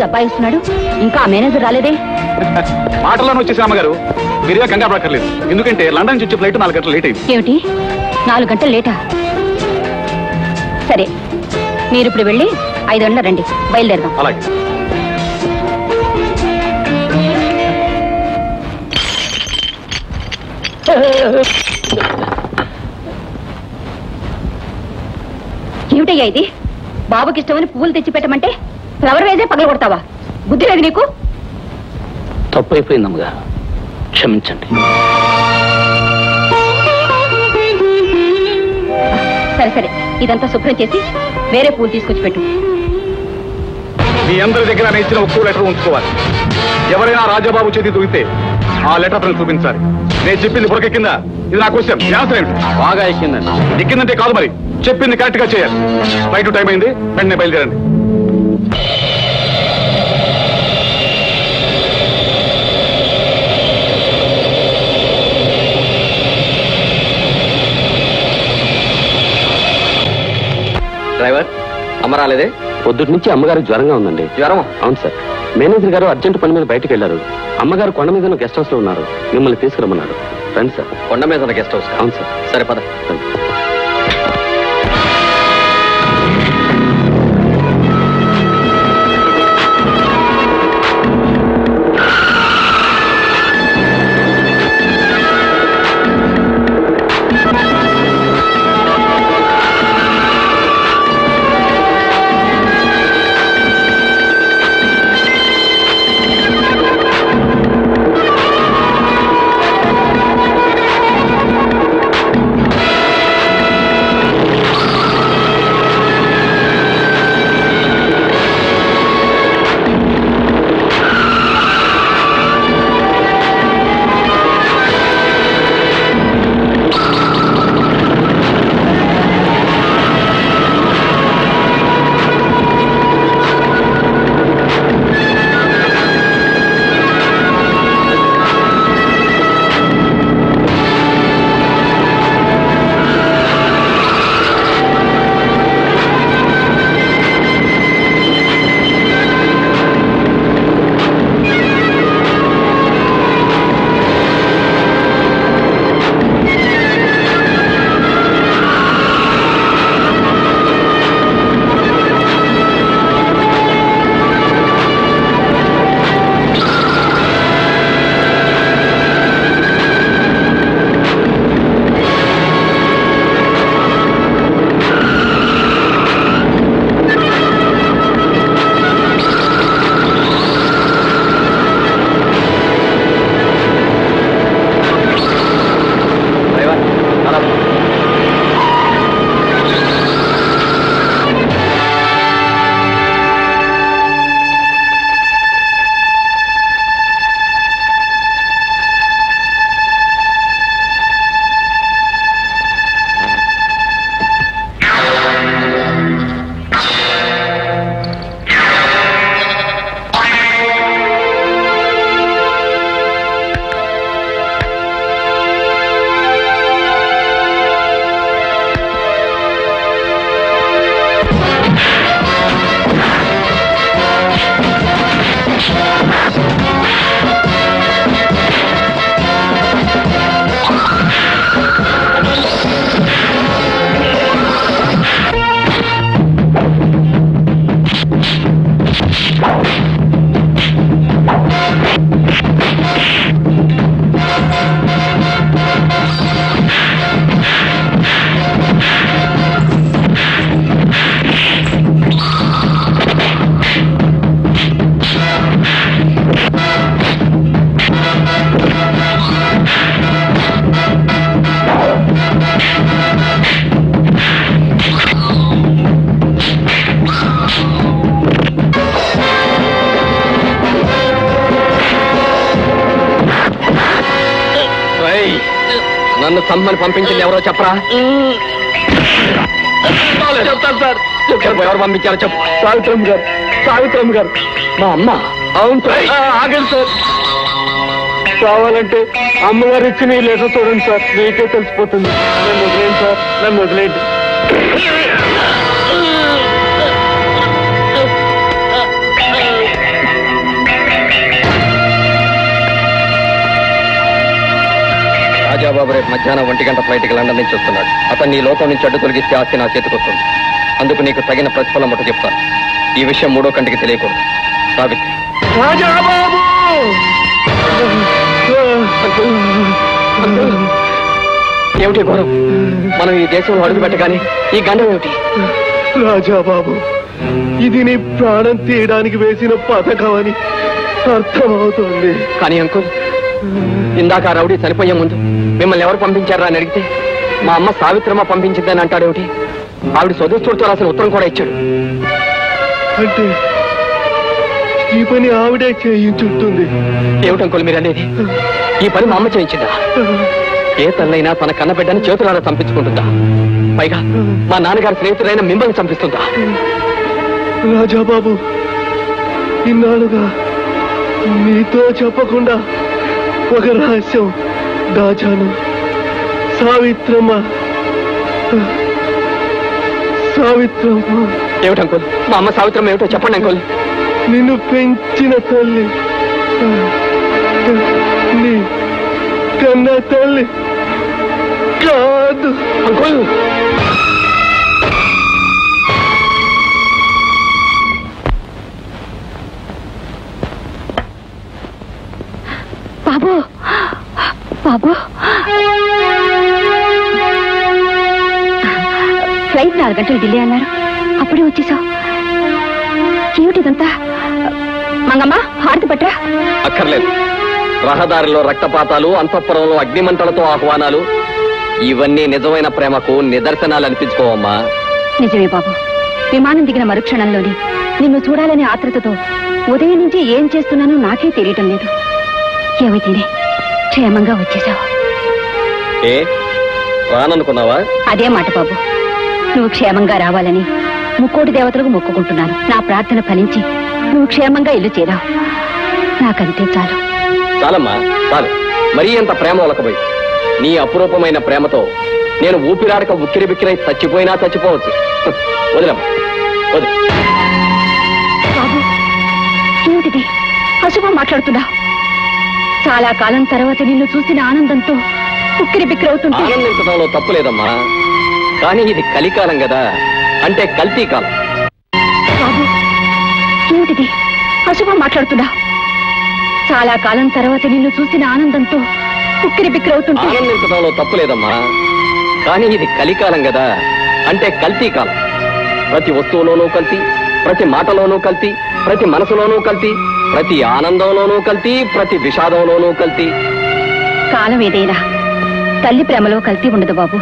దబ్బాయిస్తున్నాడు ఇంకా ఆ మేనేజర్ రాలేదే మాటల్లోనే వచ్చేసి అమ్మగారు మీరే కంగారు పడక్కర్లేదు ఎందుకంటే లండన్ నుంచి వచ్చే ఫ్లైట్ నాలుగు గంటలు లేట్ అయింది ఏమిటి నాలుగు గంటలు లేటా సరే మీరు ఇప్పుడు వెళ్ళి ఐదు గంటల రండి బయలుదేరదాం అలాగే ఏమిటయ్యా ఇది బాబుకి ఇష్టమని పువ్వులు తెచ్చి పెట్టమంటే ఫ్లవర్ వేసే పగల కొడతావా బుద్ధి లేదు నీకు తప్పు అయిపోయింది అమ్మగారు క్షమించండి సరే సరే ఇదంతా శుభ్రం చేసి వేరే పూలు తీసుకొచ్చి పెట్టు మీ అందరి దగ్గర నేను ఇచ్చిన ఒక్కో లెటర్ ఉంచుకోవాలి ఎవరైనా రాజాబాబు చేతి దొరికితే ఆ లెటర్ అతను చూపించాలి నేను చెప్పింది బురకెక్కిందా ఇది నా క్వశ్చన్ ఆన్సర్ ఏమిటి బాగా ఎక్కిందండి ఎక్కిందంటే కాదు మరి చెప్పింది కరెక్ట్ గా చేయాలి ఫ్లైట్ టైం అయింది వెంటనే బయలుదేరండి డ్రైవర్ అమ్మ రాలేదే పొద్దుటి నుంచి అమ్మగారికి జ్వరంగా ఉందండి జ్వరం అవును సార్ మేనేజర్ గారు అర్జెంట్ పని మీద బయటకు వెళ్ళారు అమ్మగారు కొండ మీద గెస్ట్ హౌస్ లో ఉన్నారు మిమ్మల్ని తీసుకురమ్మన్నారు రండి సార్ కొండ మీద గెస్ట్ హౌస్ అవును సార్ సరే పద నన్ను సమ్మని పంపించింది ఎవరో చెప్పరా చెప్తాను సార్ చెప్పు ఎవరు పంపించారో చెప్పు సావిత్రమ్మ గారు సావిత్రమ్మ గారు మా అమ్మ అవును సార్ ఆగండి సార్ కావాలంటే అమ్మగారు ఇచ్చిన ఈ లెటర్ చూడండి సార్ మీకే తెలిసిపోతుంది నన్ను వదిలేండి సార్ నన్ను వదిలేండి రాజాబాబు రేపు మధ్యాహ్నం ఒంటి గంట ఫ్లైట్కి లండన్ నుంచి వస్తున్నాడు అతన్ని ఈ లోకం నుంచి అడ్డు తొలగిస్తే ఆస్తి నా చేతికొస్తుంది అందుకు నీకు తగిన ప్రతిఫలం ఒకటి చెప్తాను ఈ విషయం మూడో కంటికి తెలియకూడదు సావిత్రి రాజాబాబు ఏమిటి ఘోరం మనం ఈ దేశంలో అడుగు పెట్టగానే ఈ గండం ఏమిటి రాజాబాబు ఇది నీ ప్రాణం తీయడానికి వేసిన పథకం అని అర్థమవుతోంది కానీ అంకుల్ ఇందాక ఆ రౌడీ చనిపోయే ముందు మిమ్మల్ని ఎవరు పంపించారా అని అడిగితే మా అమ్మ సావిత్రమ్మ పంపించిందని అంటాడేమిటి ఆవిడ స్వదేశుడితో రాసిన ఉత్తరం కూడా ఇచ్చాడు అంటే ఈ పని ఆవిడే చేయించుంటుంది ఏమిటి అంకుల్ మీరు అనేది ఈ పని మా అమ్మ చేయించిందా ఏ తల్లైనా తన కన్న బిడ్డని చేతులారా చంపించుకుంటుందా పైగా మా నాన్నగారి స్నేహితుడైన మిమ్మల్ని చంపిస్తుందా రాజాబాబు ఇన్నాళ్ళుగా నీతో చెప్పకుండా ఒక రహస్యం దాచాను సావిత్రమ్మ సావిత్రమ్మ ఏమిటి అంకుల్ మా అమ్మ సావిత్రమ్మ ఏమిటో చెప్పండి అంకుల్ నిన్ను పెంచిన తల్లి నీ కన్న తల్లి కాదు అంకుల్ బాబు బాబు ఫ్లైట్ నాలుగు గంటలు డిలే అన్నారు అప్పుడే వచ్చేసావు ఏమిటిదంతా మంగమ్మ హారతి పట్రా అక్కర్లేదు రహదారిలో రక్తపాతాలు అంతఃపురంలో అగ్నిమంటలతో ఆహ్వానాలు ఇవన్నీ నిజమైన ప్రేమకు నిదర్శనాలు అనిపించుకోవమ్మా నిజమే బాబు విమానం దిగిన మరుక్షణంలోని నిన్ను చూడాలనే ఆత్రతతో ఉదయం నుంచి ఏం చేస్తున్నానో నాకే తెలియటం లేదు ఏమైతేనే క్షేమంగా వచ్చేసావు ఏ రాననుకున్నావా అదే మాట బాబు నువ్వు క్షేమంగా రావాలని ముక్కోటి దేవతలకు మొక్కుకుంటున్నాను నా ప్రార్థన ఫలించి నువ్వు క్షేమంగా ఇల్లు చేరావు నాకంతే చాలు చాలమ్మా చాలు మరీ ఎంత ప్రేమ ఒలకబోయి నీ అపురూపమైన ప్రేమతో నేను ఊపిరాడక ఉక్కిరి బిక్కిరై చచ్చిపోయినా చచ్చిపోవచ్చు హ్, వదిలమ్మా వదిలే బాబు ఏమిటిది అశుభం మాట్లాడుతున్నా చాలా కాలం తర్వాత నిన్ను చూసిన ఆనందంతో ఉక్కిరి బిక్కిరవుతుంటే ఆనందించడంలో తప్పు లేదమ్మా కానీ ఇది కలికాలం కదా అంటే కల్తీ కాలం బాబు ఏమిటిది అశుభం మాట్లాడుతున్నా చాలా కాలం తర్వాత నిన్ను చూసిన ఆనందంతో ఉక్కిరి బిక్కిరవుతుంటే ఆనందించడంలో తప్పు లేదమ్మా కానీ ఇది కలికాలం కదా అంటే కల్తీ కాలం ప్రతి వస్తువులోనూ కల్తీ ప్రతి మాటలోనూ కల్తీ ప్రతి మనసులోనూ కల్తీ ప్రతి ఆనందంలోనూ కల్తీ ప్రతి విషాదంలోనూ కల్తీ కాలం ఏదైనా తల్లి ప్రేమలో కల్తీ ఉండదు బాబు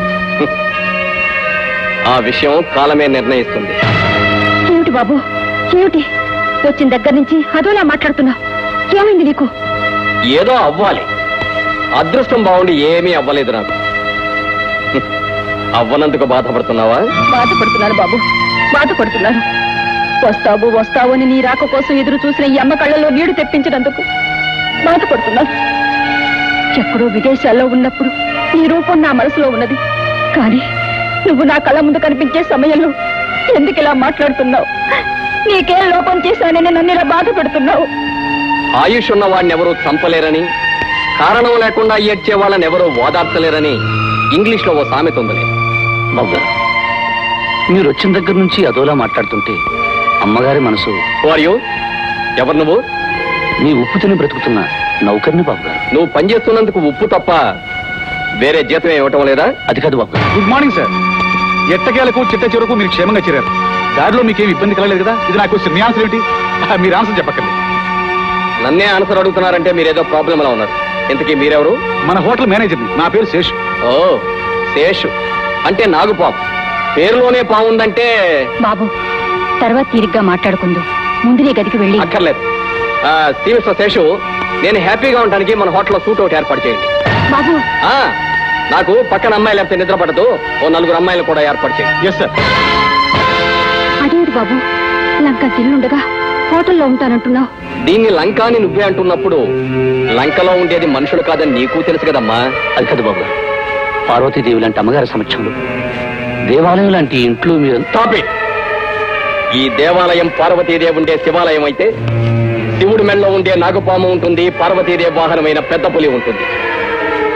ఆ విషయం కాలమే నిర్ణయిస్తుంది ఏమిటి బాబు ఏమిటి వచ్చిన దగ్గర నుంచి అదోలా మాట్లాడుతున్నావు ఏమైంది నీకు ఏదో అవ్వాలి అదృష్టం బాగుండి ఏమీ అవ్వలేదు నాకు హ్మ్. అవ్వనందుకు బాధపడుతున్నావా బాధపడుతున్నారు బాబు బాధపడుతున్నారు వస్తావు వస్తావు అని నీ రాక కోసం ఎదురు చూసిన ఈ అమ్మ కళ్ళలో నీడు తెప్పించినందుకు బాధపడుతున్నారు ఎక్కడో విదేశాల్లో ఉన్నప్పుడు నీ రూపం నా మనసులో ఉన్నది కానీ నువ్వు నా కళ్ళ ముందు కనిపించే సమయంలో ఎందుకు ఇలా మాట్లాడుతున్నావు నీకేం లోపం చేశానని నన్ను ఇలా బాధపడుతున్నావు ఆయుష్ ఉన్న వాడిని ఎవరూ చంపలేరని కారణం లేకుండా ఏడ్చే వాళ్ళని ఎవరూ ఓదార్చలేరని ఇంగ్లీష్ లో ఓ సామెత ఉందిలే బాబు గారు మీరు వచ్చిన దగ్గర నుంచి అదోలా మాట్లాడుతుంటే అమ్మగారి మనసు వారియు ఎవరు నువ్వు మీ ఉప్పు తిని బ్రతుకుతున్న నౌకర్ని బాబు గారు నువ్వు పనిచేస్తున్నందుకు ఉప్పు తప్ప వేరే జీతం ఏం ఇవ్వటం లేదా అది కాదు బాబు గారు గుడ్ మార్నింగ్ సార్ ఎట్టకేలకు చిట్ట చివరకు మీరు క్షేమంగా చేరారు దారిలో మీకేం ఇబ్బంది కలగలేదు కదా ఇది నా క్వశ్చన్ మీ ఆన్సర్ ఏంటి ఆ, మీరు ఆన్సర్ చెప్పకండి నన్నే ఆన్సర్ అడుగుతున్నారంటే మీరేదో ప్రాబ్లం లో ఉన్నారు ఇంతకీ మీరెవరు మన హోటల్ మేనేజర్ నా పేరు శేష్ ఓ శేషు అంటే నాగుపాము పేరులోనే పాముందంటే బాబు తర్వాత తీరిగ్గా మాట్లాడుకుందు ముందు నీ గదికి వెళ్ళి అక్కర్లేదు ఆ, శ్రీ మిస్టర్ శేషు నేను హ్యాపీగా ఉండడానికి మన హోటల్లో సూట్ ఒకటి ఏర్పాటు చేయండి బాబు ఆ, నాకు పక్కన అమ్మాయిలు లేకపోతే నిద్ర పడదు ఓ నలుగురు అమ్మాయిలు కూడా ఏర్పాటు చేయండి ఎస్ సార్ అదేంటి బాబు లంక తిల్లుండగా హోటల్లో ఉంటానంటున్నావు దీన్ని లంక అని నువ్వే అంటున్నప్పుడు లంకలో ఉండేది మనుషులు కాదని నీకు తెలుసు కదమ్మా అది కాదు బాబు గారు పార్వతీదేవి లాంటి అమ్మగారి సమక్షంలో దేవాలయం లాంటి ఇంట్లో మీరు Stop it. ఈ దేవాలయం పార్వతీదేవి ఉండే శివాలయం అయితే శివుడి మెడలో ఉండే నాగపాము ఉంటుంది పార్వతీదేవి వాహనమైన పెద్ద పులి ఉంటుంది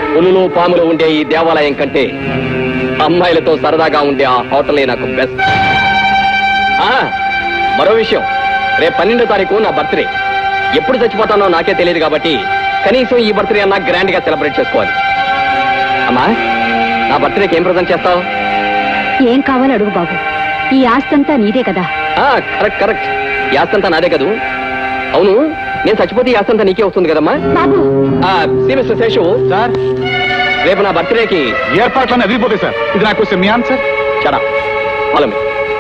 పులులు పాములు ఉండే ఈ దేవాలయం కంటే అమ్మాయిలతో సరదాగా ఉండే ఆ హోటలే నాకు బెస్ట్ ఆ, మరో విషయం రేపు పన్నెండో తారీఖు నా బర్త్డే ఎప్పుడు చచ్చిపోతానో నాకే తెలియదు కాబట్టి కనీసం ఈ బర్త్డే అన్నా గ్రాండ్ గా సెలబ్రేట్ చేసుకోవాలి అమ్మా నా బర్త్డేకి ఏం ప్రజెంట్ చేస్తావు ఏం కావాలో అడుగు బాబు ఈ ఆస్తంతా నీదే కదా కరెక్ట్ కరెక్ట్ యాస్తంతా నాదే కదూ అవును నేను చచ్చిపోతే ఈ యాస్తంతా నీకే వస్తుంది కదమ్మా బాబు సి మిస్టర్ శేషు సార్ రేపు నా బర్త్డేకి ఏర్పాట్లన్నీ అదిరిపోతాయి సార్ ఇది నా క్వశ్చన్ మీ ఆన్సర్ చడా పొలం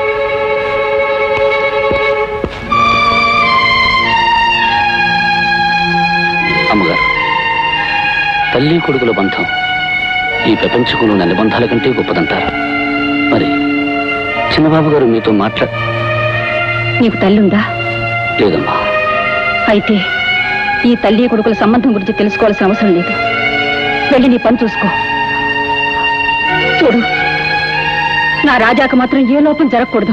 అమ్మగారు తల్లి కొడుకుల బంధం ఈ ప్రపంచంలో ఉన్న నిబంధాల కంటే గొప్పదంటారు మరి చిన్నబాబు గారు మీతో మాట్లా నీకు తల్లుందా లేదమ్మా అయితే ఈ తల్లి కొడుకుల సంబంధం గురించి తెలుసుకోవాల్సిన అవసరం లేదు వెళ్ళి నీ పని చూసుకో చూడు నా రాజాకు మాత్రం ఏ లోపం జరగకూడదు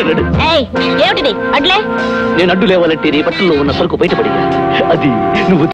నేను అడ్డు లేవాలంటే నీ బట్టల్లో ఉన్న సరుకు బయటపడింది అది నువ్వు